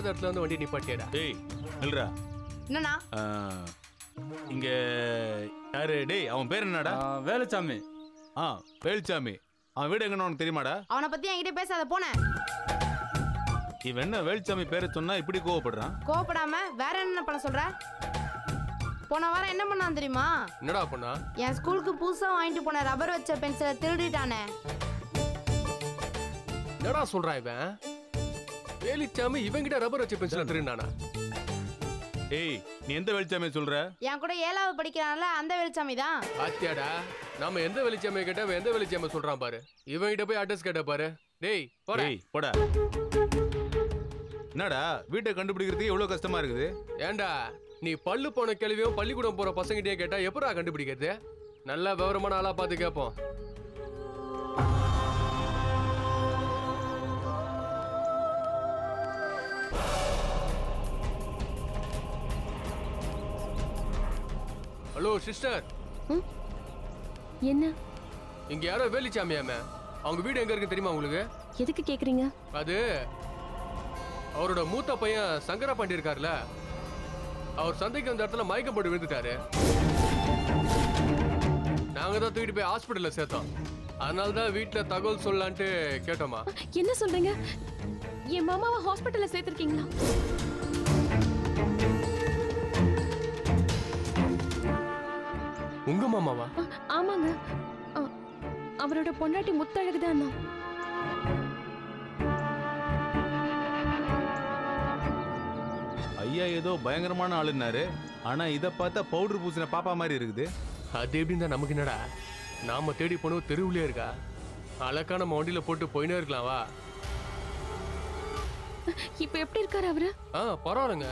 தெரியாத இடத்துல வந்து வண்டி நிப்பாட்டியடா டேய் நில்றா என்னண்ணா ஆ, இங்க யாரு டேய் அவன் பேர் என்னடா வேலுச்சாமி ஆ வேலுச்சாமி அவன் வீடு எங்கன்னு உனக்கு தெரியுமாடா அவனை பத்தி என்கிட்ட பேசாத போனேன் இவன் என்ன வேலுச்சாமி பேரை சொன்னா இப்படி கோவப்படுறான் கோவப்படாம வேற என்ன பண்ண சொல்ற போன வாரம் என்ன பண்ணான் தெரியுமா என்னடா பண்ணா என் ஸ்கூலுக்கு புதுசா வாங்கிட்டு போன ரப்பர் வச்ச பென்சிலை திருடிட்டானே என்னடா சொல்றான் இவன் வேலிச்சாமி இவங்கிட்ட ரப்பர் வச்சு பென்சில் திருநானா ஏய் நீ எந்த வேலுச்சாமி சொல்ற என் கூட ஏழாவது படிக்கிறான்ல அந்த வெளிச்சாமி தான் பாத்தியாடா நாம எந்த வெளிச்சாமியை கேட்டா அவன் எந்த வெளிச்சாமி சொல்றான் பாரு இவன்கிட்ட போய் அட்ரஸ் கேட்ட பாரு டேய் போடா டேய் போடா என்னடா வீட்டை கண்டுபிடிக்கிறதுக்கு எவ்வளவு கஷ்டமா இருக்குது ஏன்டா நீ பல்லு போன கேள்வியும் பள்ளிக்கூடம் போற பசங்கிட்டே கேட்டா எப்படா கண்டுபிடிக்கிறது நல்ல விவரமான ஆளா பார்த்து கேட்போம் ஹலோ சிஸ்டர் என்ன இங்க யாரோ வேலிச்சாமியாம அவங்க வீடு எங்க இருக்கு தெரியுமா உங்களுக்கு எதுக்கு கேக்குறீங்க அது அவரோட மூத்த பையன் சங்கரா பாண்டி இருக்கார்ல அவர் சந்தைக்கு வந்த இடத்துல மயக்கம் போட்டு விழுந்துட்டாரு நாங்க தான் தூக்கிட்டு போய் ஹாஸ்பிட்டல்ல சேர்த்தோம் அதனால தான் வீட்டுல தகவல் சொல்லலான்ட்டு கேட்டோமா என்ன சொல்றீங்க என் மாமாவை ஹாஸ்பிட்டல்ல சேர்த்திருக்கீங்களா உங்க மாமாவா ஆ, ஆமாங்க ஆ, அவரோட பொண்டாட்டி முத்தழகு தான் ஐயா ஏதோ பயங்கரமான ஆளுன்னாரு ஆனா இத பார்த்தா பவுடர் பூசின பாப்பா மாதிரி இருக்குது அது எப்படின்னு தான் நமக்கு என்னடா நாம தேடி போனோம் தெருவுலயே இருக்கா அழகா நம்ம வண்டியில போட்டு போயினே இருக்கலாம் வா இப்ப எப்படி இருக்காரு அவரு ஆ பரவாயில்லைங்க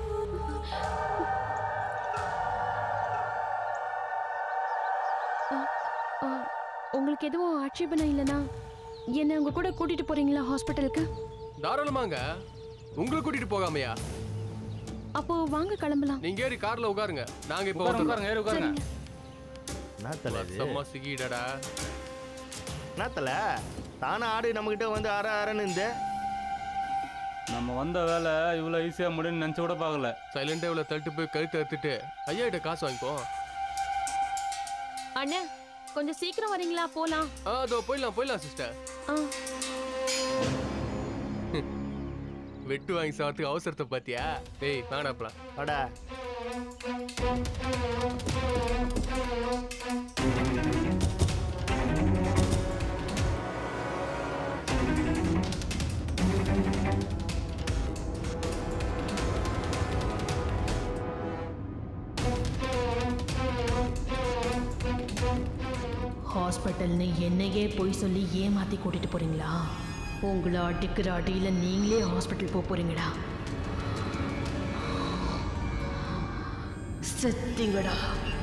ஆ, உங்களுக்கு எதுவும் ஆட்சேபனை இல்லைனா என்ன உங்க கூட கூட்டிட்டு போறீங்களா ஹாஸ்பிட்டலுக்கு தாராளமாங்க உங்களை கூட்டிட்டு போகாமையா அப்போ வாங்க கிளம்பலாம் நீங்க ஏறி கார்ல உட்காருங்க நாங்க இப்ப உட்காருங்க வந்துடுறோம். உட்காருங்க ஏறி உட்காருங்க சரிங்க என்ன தலை இது வருஷமா சிக்கிடடா என்ன தலை தானே ஆடு நம்மகிட்ட வந்து அற அரன்னு இந்த நம்ம வந்த வேலை இவ்வளோ ஈஸியாக முடியும்னு நினச்சி கூட பார்க்கல சைலண்டா இவ்வளவு தள்ளிட்டு போய் கழுத்து அறுத்துட்டு ஐயா கிட்ட காசு வாங்கிப்போ அண்ணே கொஞ்சம் சீக்கிரம் வரீங்களா போலாம் ஆ அதோ போயிடலாம் போயிடலாம் சிஸ்டர் ஆ வெட்டு வாங்கி சாப்பிட்டு அவசரத்தை பாத்தியா டேய் வேணாப்பலாம் அடா ஹாஸ்பிட்டல்னு என்னையே போய் சொல்லி ஏமாத்தி கூட்டிட்டு போறீங்களா உங்களை அடிக்கிற அடியில நீங்களே ஹாஸ்பிட்டல் போக போறீங்கடா செத்தீங்கடா